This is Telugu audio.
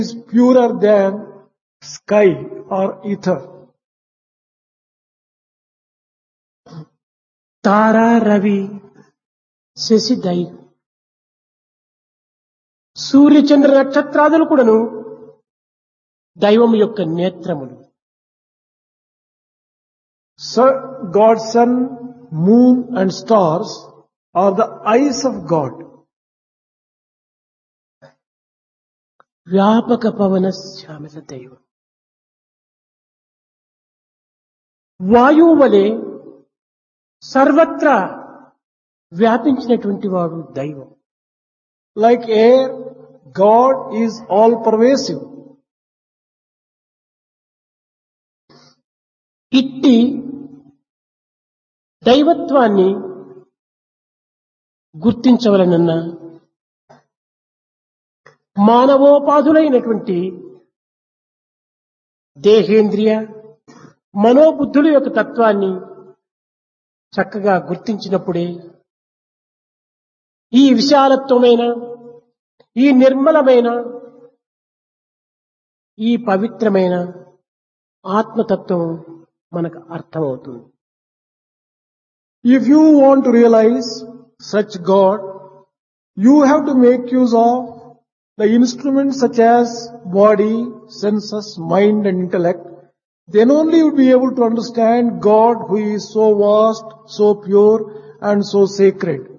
is purer than sky or ether. తారా రవి శశి దై సూర్యచంద్ర నక్షత్రాదులు కూడాను దైవం యొక్క నేత్రములు So God's sun, moon and stars are the eyes of God. వ్యాపక పవన శ్యామల దైవం వాయువు వలె సర్వత్రా వ్యాపించినటువంటి వాడు దైవం Like air, God is all pervasive. ఇట్టి దైవత్వాన్ని గుర్తించవలనన్న మానవోపాధులైనటువంటి దేహేంద్రియ మనోబుద్ధుల యొక్క తత్వాన్ని చక్కగా గుర్తించినప్పుడే ఈ విశాలత్వమైన ఈ నిర్మలమైన ఈ పవిత్రమైన ఆత్మతత్వం మనకు అర్థమవుతుంది If you want to realize such God, you have to make use of the instruments such as body, senses, mind and intellect. Then only you will be able to understand God who is so vast, so pure and so sacred.